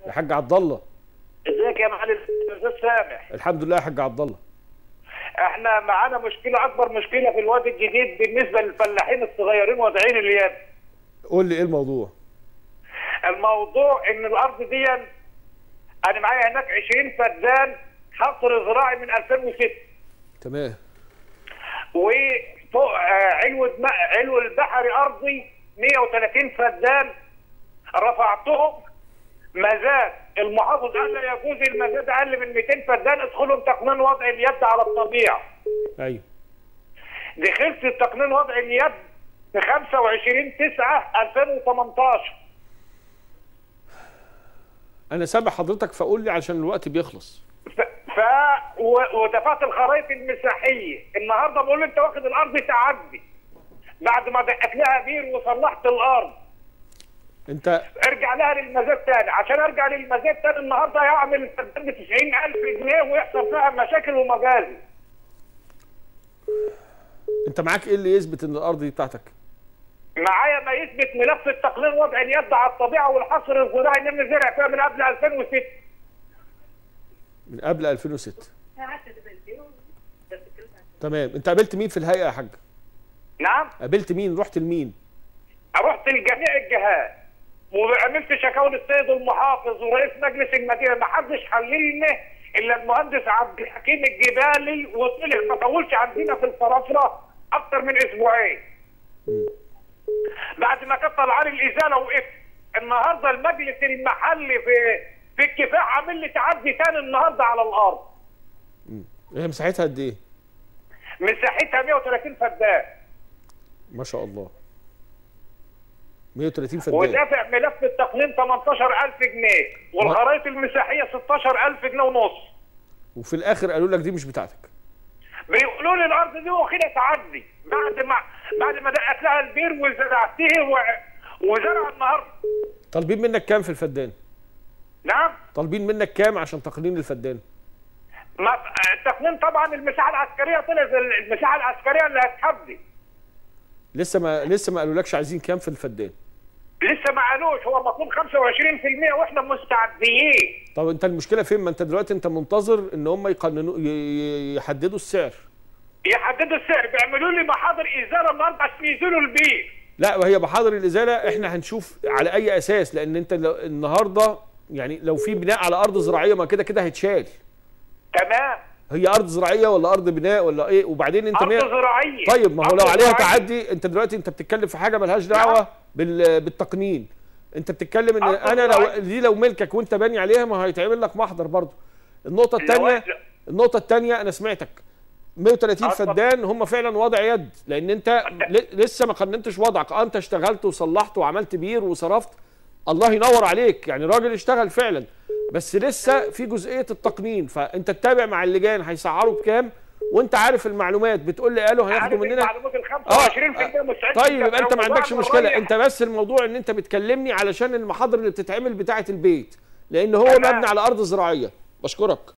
يا حاج عبد الله ازيك يا معالي الاستاذ سامح الحمد لله يا حاج عبد الله احنا معانا مشكله اكبر مشكله في الوادي الجديد بالنسبه للفلاحين الصغيرين واضعين اليد قول لي ايه الموضوع الموضوع ان الارض دي انا معايا هناك 20 فدان حصر زراعي من 2006 تمام وفوق آه، علو الم- علو البحري ارضي 130 فدان رفعتهم مزاد المحافظ قال لا يجوز المزاد اقل من 200 فدان ادخلهم تقنين وضع اليد على الطبيعه ايوه دخلت التقنين وضع اليد في 25 9 2018 انا سامع حضرتك فقول لي عشان الوقت بيخلص ف, ف... و... ودفعت الخرائط المساحيه النهارده بقول له انت واخد الارض تعدي بعد ما دقت لها بير وصلحت الارض انت ارجع لها للمزاد تاني عشان ارجع للمزاد تاني النهارده هيعمل الفدان ب 90000 جنيه ويحصل فيها مشاكل ومجازي انت معاك ايه اللي يثبت ان الارض دي بتاعتك معايا ما يثبت ملف التقنين وضع اليد على الطبيعه والحصر الزراعي ان انا زرع فيها من قبل 2006 من قبل 2006 تمام انت قابلت مين في الهيئه يا حاج نعم قابلت مين رحت لمين رحت لجميع الجهات وعملت شكاوى للسيد المحافظ ورئيس مجلس المدينه ما حدش حللنا الا المهندس عبد الحكيم الجبالي وطلع ما طولش عندنا في الفرافره اكتر من اسبوعين بعد ما كانت طالعه لي الازاله وقفت النهارده المجلس المحلي في في الكفاح عامل لي تعدي تاني النهارده على الارض هي مساحتها قد ايه مساحتها 130 فدان ما شاء الله 130 فدان ودافع ملف التقنين 18000 جنيه والخرائط المساحيه 16000 جنيه ونص وفي الاخر قالوا لك دي مش بتاعتك بيقولوا لي الارض دي واخدها تعدي بعد ما بعد ما دقت لها البير وزرعتها و... وزرع النهارده طالبين منك كام في الفدان نعم طالبين منك كام عشان تقنين الفدان ما التقنين طبعا المساحه العسكريه طلعت المساحه العسكريه اللي هتحدي لسه ما لسه ما قالولكش عايزين كام في الفدان لسه ما قالوش هو مطلوب 25% واحنا مستعديين طب انت المشكله فين ما انت دلوقتي انت منتظر ان هم يقننوا ي- ي- يحددوا السعر يحددوا السعر بيعملوا لي محاضر ازاله النهارده عشان ينزلوا البير لا وهي محاضر الازاله احنا هنشوف على اي اساس لان انت لو النهارده يعني لو في بناء على ارض زراعيه ما كده كده هيتشال تمام هي ارض زراعيه ولا ارض بناء ولا ايه وبعدين انت ارض مية- زراعيه طيب ما هو أرض لو عليها زراعية. تعدي انت دلوقتي انت بتتكلم في حاجه ملهاش دعوه نعم. بال- بالتقنين انت بتتكلم ان أرض انا لو زراعية. دي لو ملكك وانت باني عليها ما هيتعمل لك محضر برضه النقطه الثانيه لو- النقطه الثانيه انا سمعتك 130 اتفضل. فدان هم فعلا وضع يد لان انت ل- لسه ما قننتش وضعك اه انت اشتغلت وصلحت وعملت بير وصرفت الله ينور عليك يعني راجل اشتغل فعلا بس لسه في جزئيه التقنين فانت تتابع مع اللجان هيسعروا بكام وانت عارف المعلومات بتقول لي قالوا هياخدوا عارف مننا المعلومات ال اه 25% مستعد طيب يبقى انت ما عندكش وبعد مشكله رايح. انت بس الموضوع ان انت بتكلمني علشان المحاضر اللي بتتعمل بتاعه البيت لان هو تمام. مبني على ارض زراعيه بشكرك